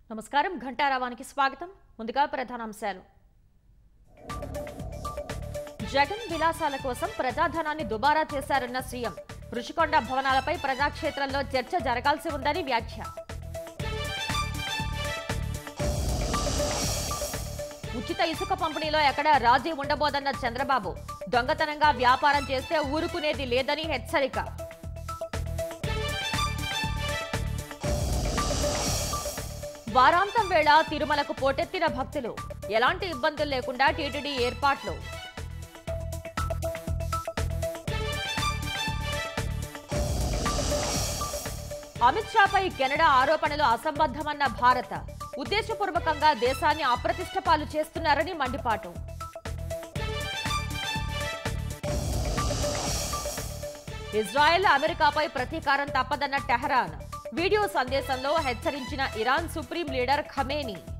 నమస్కారం ఘంటారావానికి స్వాగతం ముందుగా ప్రధానాంశాలు జగన్ విలాసాల కోసం ప్రజాధనాన్ని దుబారా చేశారన్న సీఎం రుషికొండ భవనాలపై ప్రజాక్షేత్రంలో చర్చ జరగాల్సి ఉందని వ్యాఖ్య ఉచిత ఇసుక పంపిణీలో ఎక్కడా రాజీ ఉండబోదన్న చంద్రబాబు దొంగతనంగా వ్యాపారం చేస్తే ఊరుకునేది లేదని హెచ్చరిక వారాంతం వేళ తిరుమలకు పోటెత్తిన భక్తులు ఎలాంటి ఇబ్బందులు లేకుండా టీటీడీ ఏర్పాట్లు అమిత్ షాపై కెనడా ఆరోపణలు అసంబద్ధమన్న భారత ఉద్దేశపూర్వకంగా దేశాన్ని అప్రతిష్ట పాలు చేస్తున్నారని మండిపాటు ఇజ్రాయెల్ అమెరికాపై ప్రతీకారం తప్పదన్న టెహరాన్ వీడియో సందేశంలో హెచ్చరించిన ఇరాన్ సుప్రీం లీడర్ ఖమేనీ